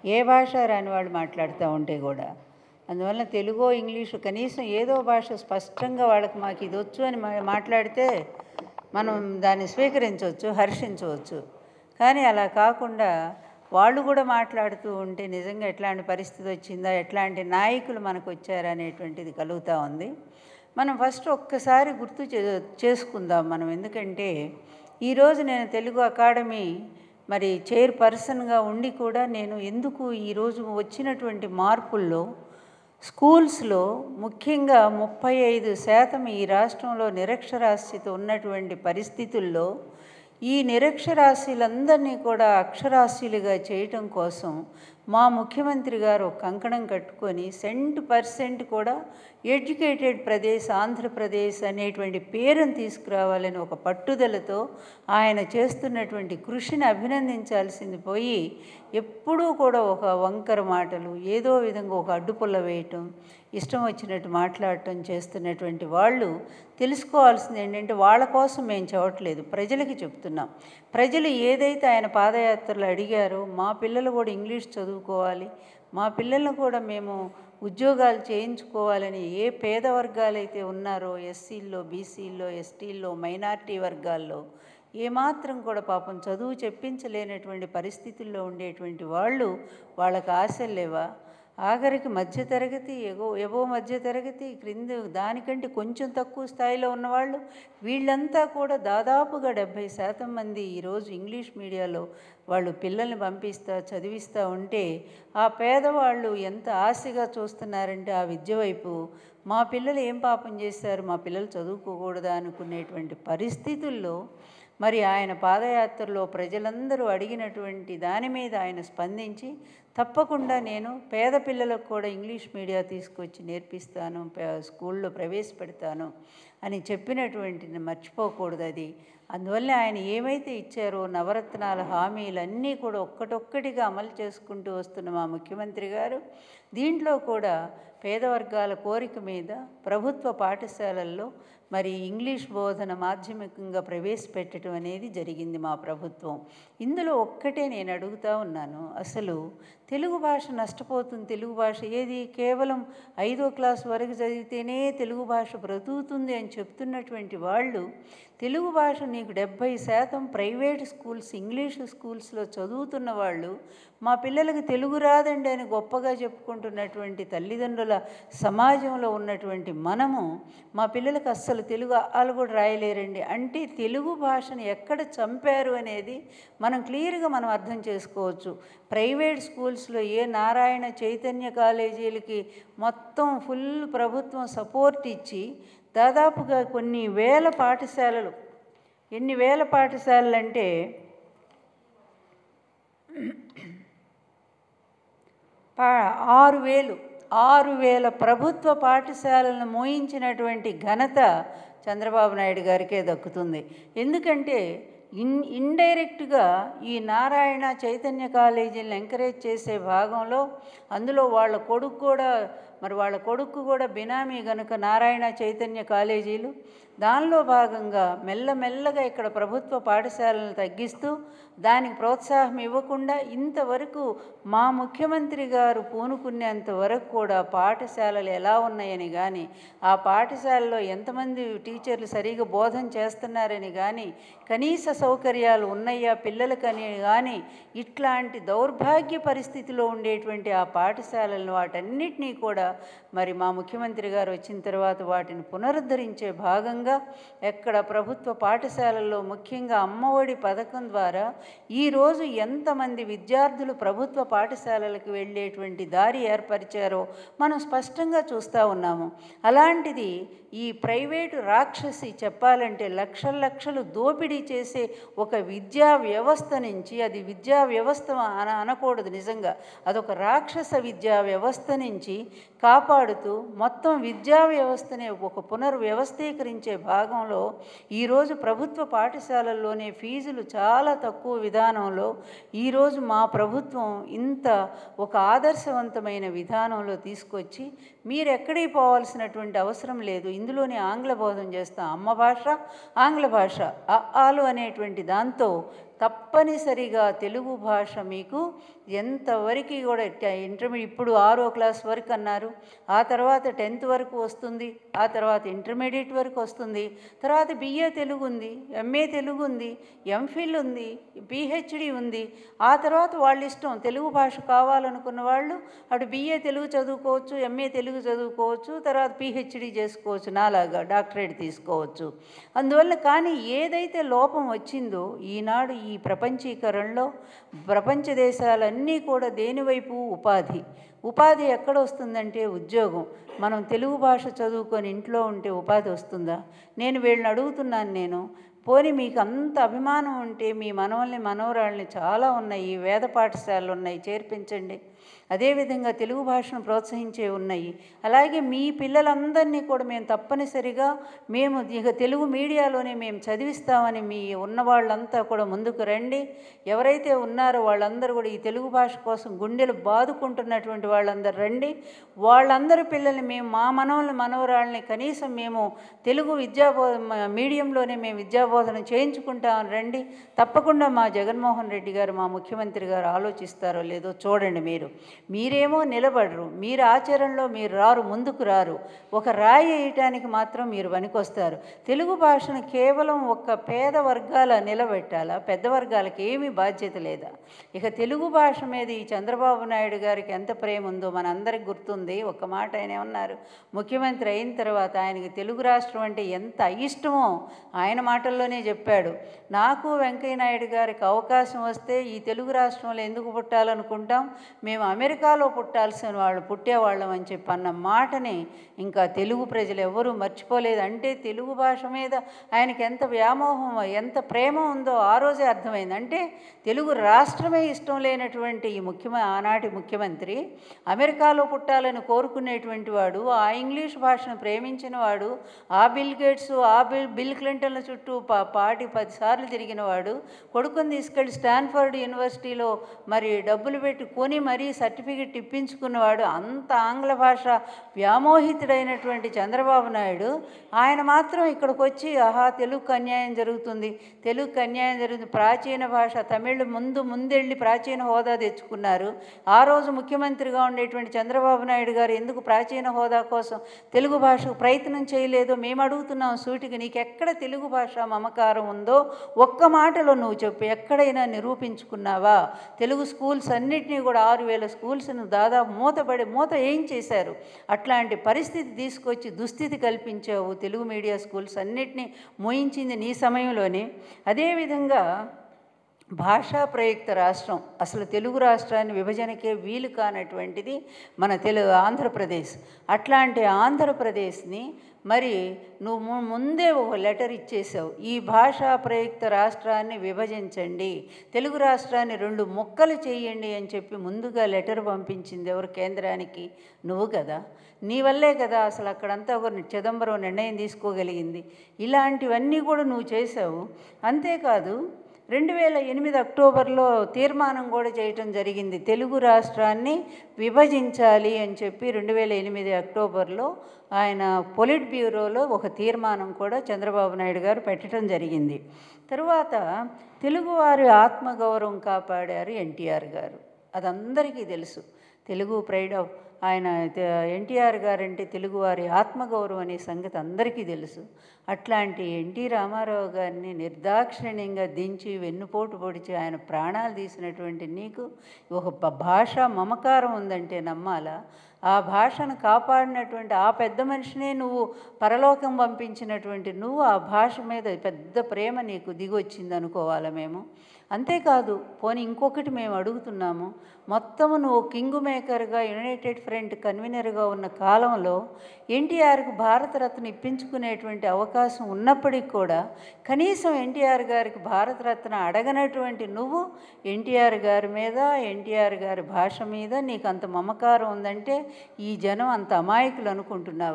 ఏ భాష రాని వాళ్ళు మాట్లాడుతూ ఉంటే కూడా అందువల్ల తెలుగో ఇంగ్లీషు కనీసం ఏదో భాష స్పష్టంగా వాళ్ళకి మాకు ఇది వచ్చు అని మా- మాట్లాడితే మనం దాన్ని స్వీకరించవచ్చు హర్షించవచ్చు కానీ అలా కాకుండా వాళ్ళు కూడా మాట్లాడుతూ ఉంటే నిజంగా ఎట్లాంటి పరిస్థితి వచ్చిందా ఎట్లాంటి నాయకులు మనకు వచ్చారా అనేటువంటిది కలుగుతూ ఉంది మనం ఫస్ట్ ఒక్కసారి గుర్తు చే చేసుకుందాం మనం ఎందుకంటే ఈరోజు నేను తెలుగు అకాడమీ మరి చైర్పర్సన్గా ఉండి కూడా నేను ఎందుకు ఈరోజు వచ్చినటువంటి మార్పుల్లో స్కూల్స్లో ముఖ్యంగా ముప్పై ఐదు శాతం ఈ రాష్ట్రంలో నిరక్షరాస్యత ఉన్నటువంటి పరిస్థితుల్లో ఈ నిరక్షరాస్యులందరినీ కూడా అక్షరాస్యులుగా చేయటం కోసం మా ముఖ్యమంత్రి గారు ఒక కంకణం కట్టుకొని సెంట్ పర్సెంట్ కూడా ఎడ్యుకేటెడ్ ప్రదేశ్ ఆంధ్రప్రదేశ్ అనేటువంటి పేరును తీసుకురావాలని ఒక పట్టుదలతో ఆయన చేస్తున్నటువంటి కృషిని అభినందించాల్సింది పోయి ఎప్పుడూ కూడా ఒక వంకర మాటలు ఏదో విధంగా ఒక అడ్డుపుల్ల వేయటం ఇష్టం వచ్చినట్టు మాట్లాడటం చేస్తున్నటువంటి వాళ్ళు తెలుసుకోవాల్సింది ఏంటంటే వాళ్ళ కోసం మేము చెప్పట్లేదు ప్రజలకి చెప్తున్నాం ప్రజలు ఏదైతే ఆయన పాదయాత్రలు అడిగారో మా పిల్లలు కూడా ఇంగ్లీష్ చదువుకోవాలి మా పిల్లలను కూడా మేము ఉద్యోగాలు చేయించుకోవాలని ఏ పేద వర్గాలైతే ఉన్నారో ఎస్సీల్లో బీసీల్లో ఎస్టీల్లో మైనారిటీ వర్గాల్లో ఏమాత్రం కూడా పాపం చదువు చెప్పించలేనటువంటి పరిస్థితుల్లో ఉండేటువంటి వాళ్ళు వాళ్ళకి ఆశలు లేవా ఆఖరికి మధ్యతరగతి ఎగో ఎగో మధ్యతరగతి క్రింద దానికంటే కొంచెం తక్కువ స్థాయిలో ఉన్నవాళ్ళు వీళ్ళంతా కూడా దాదాపుగా డెబ్భై శాతం మంది ఈరోజు ఇంగ్లీష్ మీడియాలో వాళ్ళు పిల్లల్ని పంపిస్తా చదివిస్తూ ఉంటే ఆ పేదవాళ్ళు ఎంత ఆశగా చూస్తున్నారంటే ఆ విద్య వైపు మా పిల్లలు ఏం పాపం చేశారు మా పిల్లలు చదువుకోకూడదా అనుకునేటువంటి పరిస్థితుల్లో మరి ఆయన పాదయాత్రలో ప్రజలందరూ అడిగినటువంటి దాని మీద ఆయన స్పందించి తప్పకుండా నేను పేద పిల్లలకు కూడా ఇంగ్లీష్ మీడియా తీసుకొచ్చి నేర్పిస్తాను పే- స్కూల్లో ప్రవేశపెడతాను అని చెప్పినటువంటిని మర్చిపోకూడదు అది అందువల్ల ఆయన ఏమైతే ఇచ్చారో నవరత్నాల హామీలన్నీ కూడా ఒక్కటొక్కటిగా అమలు చేసుకుంటూ వస్తున్న మా ముఖ్యమంత్రి గారు దీంట్లో కూడా పేద వర్గాల కోరిక మీద ప్రభుత్వ పాఠశాలల్లో మరి ఇంగ్లీష్ బోధన మాధ్యమికంగా ప్రవేశపెట్టడం అనేది జరిగింది మా ప్రభుత్వం ఇందులో ఒక్కటే నేను అడుగుతా ఉన్నాను అసలు తెలుగు భాష నష్టపోతుంది తెలుగు భాష ఏది కేవలం ఐదో క్లాస్ వరకు చదివితేనే తెలుగు భాష బ్రతుకుతుంది అని చెప్తున్నటువంటి వాళ్ళు తెలుగు భాష నీకు డెబ్భై శాతం ప్రైవేట్ స్కూల్స్ ఇంగ్లీష్ స్కూల్స్లో చదువుతున్న వాళ్ళు మా పిల్లలకి తెలుగు రాదండి అని గొప్పగా చెప్పుకుంటున్నటువంటి తల్లిదండ్రుల సమాజంలో ఉన్నటువంటి మనము మా పిల్లలకు అస్సలు తెలుగు వాళ్ళు కూడా రాయలేరండి అంటే తెలుగు భాషను ఎక్కడ చంపారు అనేది మనం క్లియర్గా మనం అర్థం చేసుకోవచ్చు ప్రైవేట్ స్కూల్స్లో ఏ నారాయణ చైతన్య కాలేజీలకి మొత్తం ఫుల్ ప్రభుత్వం సపోర్ట్ ఇచ్చి దాదాపుగా కొన్ని వేల పాఠశాలలు ఎన్ని వేల పాఠశాలలు అంటే పా ఆరు వేలు ఆరు వేల ప్రభుత్వ పాఠశాలలను మోయించినటువంటి ఘనత చంద్రబాబు నాయుడు గారికే దక్కుతుంది ఎందుకంటే ఇన్ ఇండైరెక్ట్గా ఈ నారాయణ చైతన్య కాలేజీలను ఎంకరేజ్ చేసే భాగంలో అందులో వాళ్ళ కొడుకు కూడా మరి వాళ్ళ కొడుకు కూడా బినామీ గనుక నారాయణ చైతన్య కాలేజీలు దానిలో భాగంగా మెల్లమెల్లగా ఇక్కడ ప్రభుత్వ పాఠశాలను తగ్గిస్తూ దానికి ప్రోత్సాహం ఇవ్వకుండా ఇంతవరకు మా ముఖ్యమంత్రి గారు పూనుకునేంత వరకు కూడా పాఠశాలలు ఎలా ఉన్నాయని కానీ ఆ పాఠశాలలో ఎంతమంది టీచర్లు సరిగా బోధన చేస్తున్నారని కానీ కనీస సౌకర్యాలు ఉన్నాయా పిల్లలకని కానీ ఇట్లాంటి దౌర్భాగ్య పరిస్థితిలో ఉండేటువంటి ఆ పాఠశాలలను వాటన్నిటినీ కూడా మరి మా ముఖ్యమంత్రి గారు వచ్చిన తర్వాత వాటిని పునరుద్ధరించే భాగంగా ఎక్కడ ప్రభుత్వ పాఠశాలల్లో ముఖ్యంగా అమ్మఒడి పథకం ద్వారా ఈరోజు ఎంతమంది విద్యార్థులు ప్రభుత్వ పాఠశాలలకు వెళ్ళేటువంటి దారి ఏర్పరిచారో మనం స్పష్టంగా చూస్తూ ఉన్నాము అలాంటిది ఈ ప్రైవేటు రాక్షసి చెప్పాలంటే లక్షల లక్షలు దోపిడీ చేసే ఒక విద్యా వ్యవస్థ నుంచి అది విద్యా వ్యవస్థ అన అనకూడదు నిజంగా అదొక రాక్షస విద్యా వ్యవస్థ నుంచి కాపాడుతూ మొత్తం విద్యా వ్యవస్థని ఒక పునర్వ్యవస్థీకరించే భాగంలో ఈరోజు ప్రభుత్వ పాఠశాలల్లోనే ఫీజులు చాలా తక్కువ విధానంలో ఈరోజు మా ప్రభుత్వం ఇంత ఒక ఆదర్శవంతమైన విధానంలో తీసుకొచ్చి మీరు ఎక్కడికి పోవాల్సినటువంటి అవసరం లేదు ఇందులోనే ఆంగ్ల బోధన చేస్తాం అమ్మ భాష ఆంగ్ల భాష అ ఆలు అనేటువంటి దాంతో తప్పనిసరిగా తెలుగు భాష మీకు ఎంతవరకు కూడా ఇంటర్మీడియట్ ఇప్పుడు ఆరో క్లాస్ వరకు అన్నారు ఆ తర్వాత టెన్త్ వరకు వస్తుంది ఆ తర్వాత ఇంటర్మీడియట్ వరకు వస్తుంది తర్వాత బిఏ తెలుగు ఉంది ఎంఏ తెలుగు ఉంది ఎంఫిల్ ఉంది పిహెచ్డి ఉంది ఆ తర్వాత వాళ్ళ ఇష్టం తెలుగు భాష కావాలనుకున్న వాళ్ళు అటు బిఏ తెలుగు చదువుకోవచ్చు ఎంఏ తెలుగు చదువుకోవచ్చు తర్వాత పిహెచ్డి చేసుకోవచ్చు నాలాగా డాక్టరేట్ తీసుకోవచ్చు అందువల్ల కానీ ఏదైతే లోపం వచ్చిందో ఈనాడు ఈ ప్రపంచీకరణలో ప్రపంచ దేశాలన్నీ కూడా దేనివైపు ఉపాధి ఉపాధి ఎక్కడ వస్తుందంటే ఉద్యోగం మనం తెలుగు భాష చదువుకొని ఇంట్లో ఉంటే ఉపాధి వస్తుందా నేను వీళ్ళని అడుగుతున్నాను నేను పోనీ మీకు అంత అభిమానం ఉంటే మీ మనవల్ని మనవరాళ్ళని చాలా ఉన్నాయి ఈ వేద పాఠశాలలు ఉన్నాయి చేర్పించండి అదేవిధంగా తెలుగు భాషను ప్రోత్సహించే ఉన్నాయి అలాగే మీ పిల్లలందరినీ కూడా మేము తప్పనిసరిగా మేము ఇక తెలుగు మీడియాలోనే మేము చదివిస్తామని మీ ఉన్న వాళ్ళంతా కూడా ముందుకు రండి ఎవరైతే ఉన్నారో వాళ్ళందరూ కూడా ఈ తెలుగు భాష కోసం గుండెలు బాదుకుంటున్నటువంటి వాళ్ళందరూ రండి వాళ్ళందరి పిల్లల్ని మేము మా మనవల్ని మనవరాళ్ళని కనీసం మేము తెలుగు విద్యాబో మీడియంలోనే మేము విద్యాబోధన చేయించుకుంటామని రండి తప్పకుండా మా జగన్మోహన్ రెడ్డి గారు మా ముఖ్యమంత్రి గారు ఆలోచిస్తారో లేదో చూడండి మీరు మీరేమో నిలబడరు మీరు ఆచరణలో మీరు రారు ముందుకు రారు ఒక రాయి వేయటానికి మాత్రం మీరు పనికొస్తారు తెలుగు భాషను కేవలం ఒక్క పేద వర్గాల నిలబెట్టాలా పెద్ద వర్గాలకి ఏమీ బాధ్యత లేదా ఇక తెలుగు భాష మీద ఈ చంద్రబాబు నాయుడు గారికి ఎంత ప్రేమ ఉందో మనందరికి గుర్తుంది ఒక మాట ఆయన ఏమన్నారు ముఖ్యమంత్రి అయిన తర్వాత ఆయనకి తెలుగు రాష్ట్రం అంటే ఎంత అయిష్టమో ఆయన మాటల్లోనే చెప్పాడు నాకు వెంకయ్య నాయుడు గారికి అవకాశం వస్తే ఈ తెలుగు రాష్ట్రంలో ఎందుకు పుట్టాలనుకుంటాం మేము అమెరికాలో పుట్టాల్సిన వాళ్ళు పుట్టేవాళ్ళం అని చెప్పి అన్న మాటని ఇంకా తెలుగు ప్రజలు ఎవరూ మర్చిపోలేదు అంటే తెలుగు భాష మీద ఆయనకి ఎంత వ్యామోహం ఎంత ప్రేమ ఉందో ఆ రోజే అర్థమైంది అంటే తెలుగు రాష్ట్రమే ఇష్టం లేనటువంటి ఈ ముఖ్యమ ఆనాటి ముఖ్యమంత్రి అమెరికాలో పుట్టాలని కోరుకునేటువంటి వాడు ఆ ఇంగ్లీష్ భాషను ప్రేమించిన వాడు ఆ బిల్ గేట్స్ ఆ బిల్ బిల్ క్లింటన్ల చుట్టూ పా పాటి పదిసార్లు తిరిగిన వాడు కొడుకుని తీసుకెళ్ళి స్టాన్ఫర్డ్ యూనివర్సిటీలో మరి డబ్బులు పెట్టి కొని మరీ సర్టిఫికెట్ ఇప్పించుకున్నవాడు అంత ఆంగ్ల భాష వ్యామోహితుడైనటువంటి చంద్రబాబు నాయుడు ఆయన మాత్రం ఇక్కడికి వచ్చి ఆహా తెలుగుకు అన్యాయం జరుగుతుంది తెలుగుకు అన్యాయం జరుగుతుంది ప్రాచీన భాష తమిళ్ ముందు ముందెళ్ళి ప్రాచీన హోదా తెచ్చుకున్నారు ఆ రోజు ముఖ్యమంత్రిగా ఉండేటువంటి చంద్రబాబు నాయుడు గారు ఎందుకు ప్రాచీన హోదా కోసం తెలుగు భాషకు ప్రయత్నం చేయలేదో మేము అడుగుతున్నాం సూటికి నీకు ఎక్కడ తెలుగు భాష మమకారం ఉందో ఒక్క మాటలో నువ్వు చెప్పు ఎక్కడైనా నిరూపించుకున్నావా తెలుగు స్కూల్స్ అన్నిటినీ కూడా ఆరు వేల స్కూల్స్ను దాదాపు మూతపడి మూత ఏం చేశారు అట్లాంటి పరిస్థితి తీసుకొచ్చి దుస్థితి కల్పించావు తెలుగు మీడియా స్కూల్స్ అన్నిటినీ మోయించింది నీ సమయంలోనే అదేవిధంగా భాషా ప్రయుక్త రాష్ట్రం అసలు తెలుగు రాష్ట్రాన్ని విభజనకే వీలు కానటువంటిది మన తెలుగు ఆంధ్రప్రదేశ్ అట్లాంటి ఆంధ్రప్రదేశ్ని మరి నువ్వు ము- ముందే ఒక లెటర్ ఇచ్చేసావు ఈ భాషా ప్రయుక్త రాష్ట్రాన్ని విభజించండి తెలుగు రాష్ట్రాన్ని రెండు ముక్కలు చేయండి అని చెప్పి ముందుగా లెటర్ పంపించింది ఎవరు కేంద్రానికి నువ్వు కదా నీ వల్లే కదా అసలు అక్కడంతా ఒక చిదంబరం నిర్ణయం తీసుకోగలిగింది ఇలాంటివన్నీ కూడా నువ్వు చేసావు అంతేకాదు రెండు వేల ఎనిమిది అక్టోబర్లో తీర్మానం కూడా చేయటం జరిగింది తెలుగు రాష్ట్రాన్ని విభజించాలి అని చెప్పి రెండు వేల ఎనిమిది అక్టోబర్లో ఆయన పొలిట్ బ్యూరోలో ఒక తీర్మానం కూడా చంద్రబాబు నాయుడు గారు పెట్టడం జరిగింది తరువాత తెలుగువారి ఆత్మగౌరవం కాపాడారు ఎన్టీఆర్ గారు అదందరికీ తెలుసు తెలుగు ప్రైడ్ ఆఫ్ ఆయన ఎన్టీఆర్ గారంటే తెలుగువారి ఆత్మగౌరవం అనే సంగతి అందరికీ తెలుసు అట్లాంటి ఎన్టీ రామారావు గారిని నిర్దాక్షిణ్యంగా దించి వెన్నుపోటు పొడిచి ఆయన ప్రాణాలు తీసినటువంటి నీకు ఒక భ- భాష మమకారం ఉందంటే నమ్మాలా ఆ భాషను కాపాడినటువంటి ఆ పెద్ద మనిషినే నువ్వు పరలోకం పంపించినటువంటి నువ్వు ఆ భాష మీద పెద్ద ప్రేమ నీకు దిగొచ్చింది అనుకోవాలా మేము అంతేకాదు పోనీ ఇంకొకటి మేము అడుగుతున్నాము మొత్తము నువ్వు కింగ్ మేకర్గా యునైటెడ్ ఫ్రంట్ కన్వీనర్గా ఉన్న కాలంలో ఎన్టీఆర్కు భారతరత్న ఇప్పించుకునేటువంటి అవకాశం ఉన్నప్పటికీ కూడా కనీసం ఎన్టీఆర్ గారికి భారతరత్న అడగనటువంటి నువ్వు ఎన్టీఆర్ గారి మీద ఎన్టీఆర్ గారి భాష మీద నీకు అంత మమకారం ఉందంటే ఈ జనం అంత అమాయకులు అనుకుంటున్నావా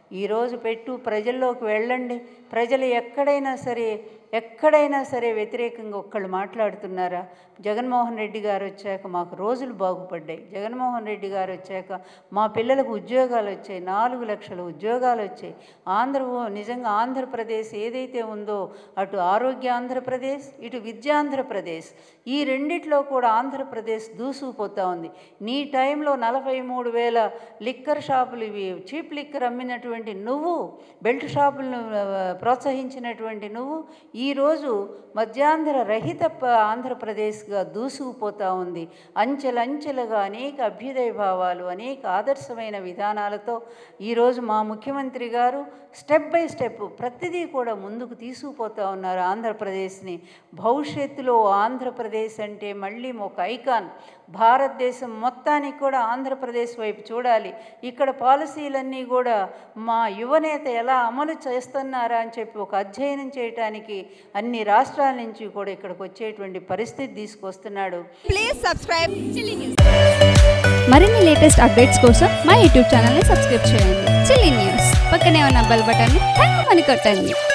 ఈరోజు పెట్టు ప్రజల్లోకి వెళ్ళండి ప్రజలు ఎక్కడైనా సరే ఎక్కడైనా సరే వ్యతిరేకంగా ఒక్కళ్ళు మాట్లాడుతున్నారా జగన్మోహన్ రెడ్డి గారు వచ్చాక మాకు రోజులు బాగుపడ్డాయి జగన్మోహన్ రెడ్డి గారు వచ్చాక మా పిల్లలకు ఉద్యోగాలు వచ్చాయి నాలుగు లక్షల ఉద్యోగాలు వచ్చాయి ఆంధ్ర నిజంగా ఆంధ్రప్రదేశ్ ఏదైతే ఉందో అటు ఆరోగ్య ఆంధ్రప్రదేశ్ ఇటు విద్యాంధ్రప్రదేశ్ ఈ రెండిట్లో కూడా ఆంధ్రప్రదేశ్ దూసుకుపోతా ఉంది నీ టైంలో నలభై మూడు వేల లిక్కర్ షాపులు ఇవి చీప్ లిక్కర్ అమ్మినటువంటి నువ్వు బెల్ట్ షాపులను ఆ, ప్రోత్సహించినటువంటి నువ్వు ఈరోజు మధ్యాంధ్ర రహిత ప- ఆంధ్రప్రదేశ్గా దూసుకుపోతా ఉంది అంచెలంచెలుగా అనేక అభ్యుదయ భావాలు అనేక ఆదర్శమైన విధానాలతో ఈరోజు మా ముఖ్యమంత్రి గారు స్టెప్ బై స్టెప్ ప్రతిదీ కూడా ముందుకు తీసుకుపోతా ఉన్నారు ఆంధ్రప్రదేశ్ని భవిష్యత్తులో ఆంధ్రప్రదేశ్ అంటే మళ్ళీ ఒక ఐకాన్ భారతదేశం మొత్తానికి కూడా ఆంధ్రప్రదేశ్ వైపు చూడాలి ఇక్కడ పాలసీలన్నీ కూడా మా యువనేత ఎలా అమలు చేస్తున్నారా అని చెప్పి ఒక అధ్యయనం చేయటానికి అన్ని రాష్ట్రాల నుంచి కూడా ఇక్కడికి వచ్చేటువంటి పరిస్థితి తీసుకొస్తున్నాడు Please subscribe Chilli News. మరిన్ని లేటెస్ట్ అప్డేట్స్ కోసం మా యూట్యూబ్ ఛానల్ని సబ్స్క్రైబ్ చేయండి చిల్లీ న్యూస్ పక్కనే ఉన్న బెల్ బటన్ని టంగ్ కొట్టండి